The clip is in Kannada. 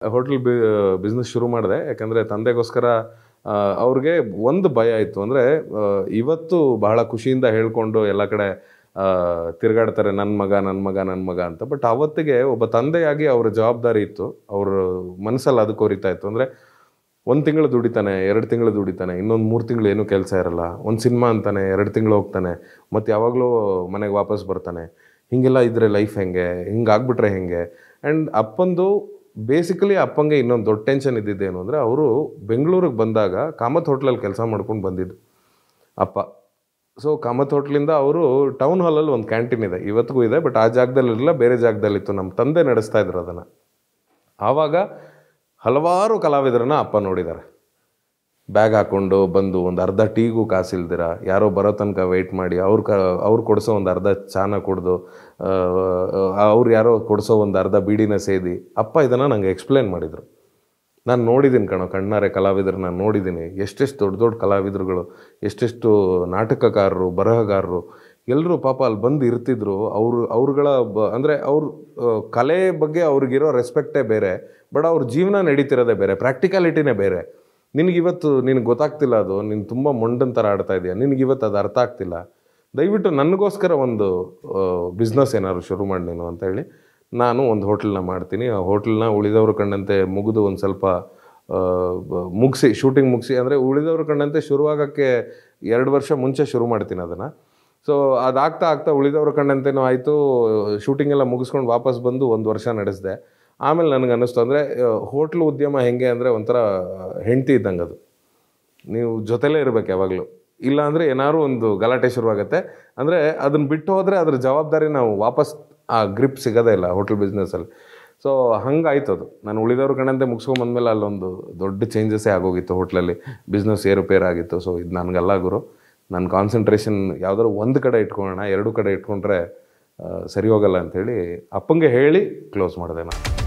ಹೋಟೆಲ್ ಬಿ ಬಿಸ್ನೆಸ್ ಶುರು ಮಾಡಿದೆ ಯಾಕಂದರೆ ತಂದೆಗೋಸ್ಕರ ಆ, ಅವ್ರಿಗೆ ಒಂದು ಭಯ ಇತ್ತು ಅಂದರೆ ಇವತ್ತು ಬಹಳ ಖುಷಿಯಿಂದ ಹೇಳ್ಕೊಂಡು ಎಲ್ಲ ಕಡೆ ಆ, ತಿರುಗಾಡ್ತಾರೆ ನನ್ನ ಮಗ ನನ್ನ ಮಗ ನನ್ನ ಮಗ ಅಂತ ಬಟ್ ಅವತ್ತಿಗೆ ಒಬ್ಬ ತಂದೆಯಾಗಿ ಅವ್ರ ಜವಾಬ್ದಾರಿ ಇತ್ತು ಅವ್ರ ಮನಸ್ಸಲ್ಲಿ ಅದು ಕೋರಿತಾ ಇತ್ತು ಅಂದರೆ ಒಂದು ತಿಂಗಳು ದುಡಿತಾನೆ ಎರಡು ತಿಂಗಳು ದುಡಿತಾನೆ ಇನ್ನೊಂದು ಮೂರು ತಿಂಗಳು ಏನೂ ಕೆಲಸ ಇರಲ್ಲ ಒಂದು ಸಿನಿಮಾ ಅಂತಾನೆ ಎರಡು ತಿಂಗಳು ಹೋಗ್ತಾನೆ ಮತ್ತು ಯಾವಾಗಲೂ ಮನೆಗೆ ವಾಪಸ್ ಬರ್ತಾನೆ ಹೀಗೆಲ್ಲ ಇದ್ರೆ ಲೈಫ್ ಹೆಂಗೆ ಹಿಂಗಾಗ್ಬಿಟ್ರೆ ಹೆಂಗೆ ಆ್ಯಂಡ್ ಅಪ್ಪಂದು ಬೇಸಿಕಲಿ ಅಪ್ಪಂಗೆ ಇನ್ನೊಂದು ದೊಡ್ಡ ಟೆನ್ಷನ್ ಇದ್ದಿದ್ದೇನು ಅಂದರೆ ಅವರು ಬೆಂಗಳೂರಿಗೆ ಬಂದಾಗ ಕಾಮತ್ ಹೋಟ್ಲಲ್ಲಿ ಕೆಲಸ ಮಾಡ್ಕೊಂಡು ಬಂದಿದ್ದು ಅಪ್ಪ ಸೊ ಕಾಮತ್ ಹೋಟ್ಲಿಂದ ಅವರು ಟೌನ್ ಹಾಲಲ್ಲಿ ಒಂದು ಕ್ಯಾಂಟೀನ್ ಇದೆ ಇವತ್ತಿಗೂ ಇದೆ ಬಟ್ ಆ ಜಾಗದಲ್ಲಿ ಇರಲಿಲ್ಲ ಬೇರೆ ಜಾಗದಲ್ಲಿತ್ತು ನಮ್ಮ ತಂದೆ ನಡೆಸ್ತಾ ಇದ್ರು ಅದನ್ನು ಆವಾಗ ಹಲವಾರು ಕಲಾವಿದರನ್ನ ಅಪ್ಪ ನೋಡಿದ್ದಾರೆ ಬ್ಯಾಗ್ ಹಾಕ್ಕೊಂಡು ಬಂದು ಒಂದು ಅರ್ಧ ಟೀಗೂ ಕಾಸಿಲ್ದಿರ ಯಾರೋ ಬರೋ ತನಕ ವೆಯ್ಟ್ ಮಾಡಿ ಅವ್ರು ಕ ಅವ್ರು ಕೊಡಿಸೋ ಒಂದು ಅರ್ಧ ಚಾನ ಕುಡ್ದು ಅವ್ರು ಯಾರೋ ಕೊಡಿಸೋ ಒಂದು ಅರ್ಧ ಬೀಡಿನ ಸೇದಿ ಅಪ್ಪ ಇದನ್ನು ನಂಗೆ ಎಕ್ಸ್ಪ್ಲೇನ್ ಮಾಡಿದರು ನಾನು ನೋಡಿದ್ದೀನಿ ಕಣೋ ಕಣ್ಣಾರೆ ಕಲಾವಿದರು ನಾನು ನೋಡಿದ್ದೀನಿ ಎಷ್ಟೆಷ್ಟು ದೊಡ್ಡ ದೊಡ್ಡ ಕಲಾವಿದರುಗಳು ಎಷ್ಟೆಷ್ಟು ನಾಟಕಕಾರರು ಬರಹಗಾರರು ಎಲ್ಲರೂ ಪಾಪ ಅಲ್ಲಿ ಬಂದು ಇರ್ತಿದ್ರು ಅವರು ಅವ್ರುಗಳ ಬ ಅಂದರೆ ಅವ್ರ ಆ, ಕಲೆ ಬಗ್ಗೆ ಅವ್ರಿಗಿರೋ ರೆಸ್ಪೆಕ್ಟೇ ಬೇರೆ ಬಟ್ ಅವ್ರ ಜೀವನ ನಡೀತಿರೋದೇ ಬೇರೆ ಪ್ರಾಕ್ಟಿಕಾಲಿಟಿನೇ ಬೇರೆ ನಿನಗಿವತ್ತು ನಿನಗೆ ಗೊತ್ತಾಗ್ತಿಲ್ಲ ಅದು ನೀನು ತುಂಬ ಮೊಂಡನ್ ಥರ ಆಡ್ತಾ ಇದೆಯಾ ನಿನಗಿವತ್ತು ಅದು ಅರ್ಥ ಆಗ್ತಿಲ್ಲ ದಯವಿಟ್ಟು ನನಗೋಸ್ಕರ ಒಂದು ಬಿಸ್ನೆಸ್ ಏನಾದ್ರು ಶುರು ಮಾಡಿ ನೀನು ಅಂತ ಹೇಳಿ ನಾನು ಒಂದು ಹೋಟ್ಲನ್ನ ಮಾಡ್ತೀನಿ ಆ ಹೋಟ್ಲನ್ನ ಉಳಿದವರು ಕಂಡಂತೆ ಮುಗಿದು ಒಂದು ಸ್ವಲ್ಪ ಮುಗಿಸಿ ಶೂಟಿಂಗ್ ಮುಗಿಸಿ ಅಂದರೆ ಉಳಿದವರು ಕಂಡಂತೆ ಶುರುವಾಗೋಕ್ಕೆ ಎರಡು ವರ್ಷ ಮುಂಚೆ ಶುರು ಮಾಡ್ತೀನಿ ಅದನ್ನು ಸೊ ಅದಾಗ್ತಾ ಆಗ್ತಾ ಉಳಿದವರು ಕಂಡಂತೆನೂ ಆಯಿತು ಶೂಟಿಂಗ್ ಎಲ್ಲ ಮುಗಿಸ್ಕೊಂಡು ವಾಪಸ್ ಬಂದು ಒಂದು ವರ್ಷ ನಡೆಸಿದೆ ಆಮೇಲೆ ನನಗೆ ಅನ್ನಿಸ್ತು ಅಂದರೆ ಹೋಟ್ಲು ಉದ್ಯಮ ಹೆಂಗೆ ಅಂದರೆ ಒಂಥರ ಹೆಂಡತಿ ಇದ್ದಂಗೆ ಅದು ನೀವು ಜೊತೆಲೇ ಇರಬೇಕು ಯಾವಾಗಲೂ ಇಲ್ಲ ಅಂದರೆ ಏನಾದ್ರು ಒಂದು ಗಲಾಟೆ ಶುರುವಾಗುತ್ತೆ ಅಂದರೆ ಅದನ್ನ ಬಿಟ್ಟು ಹೋದರೆ ಅದ್ರ ಜವಾಬ್ದಾರಿ ನಾವು ವಾಪಸ್ ಆ ಗ್ರಿಪ್ ಸಿಗೋದೇ ಇಲ್ಲ ಹೋಟೆಲ್ ಬಿಸ್ನೆಸ್ಸಲ್ಲಿ ಸೊ ಹಂಗಾಯ್ತು ಅದು ನಾನು ಉಳಿದವ್ರ ಕಣಂತೆ ಮುಗಿಸ್ಕೊಂಬಂದ್ಮೇಲೆ ಅಲ್ಲೊಂದು ದೊಡ್ಡ ಚೇಂಜಸ್ಸೇ ಆಗೋಗಿತ್ತು ಹೋಟ್ಲಲ್ಲಿ ಬಿಸ್ನೆಸ್ ಏರುಪೇರು ಆಗಿತ್ತು ಸೊ ಇದು ನನಗಲ್ಲ ಗುರು ನನ್ನ ಕಾನ್ಸಂಟ್ರೇಷನ್ ಯಾವ್ದಾದ್ರು ಒಂದು ಕಡೆ ಇಟ್ಕೊಳ್ಳೋಣ ಎರಡು ಕಡೆ ಇಟ್ಕೊಂಡ್ರೆ ಆ, ಸರಿ ಹೋಗಲ್ಲ ಅಂಥೇಳಿ ಅಪ್ಪಂಗೆ ಹೇಳಿ ಕ್ಲೋಸ್ ಮಾಡಿದೆ ನಾನು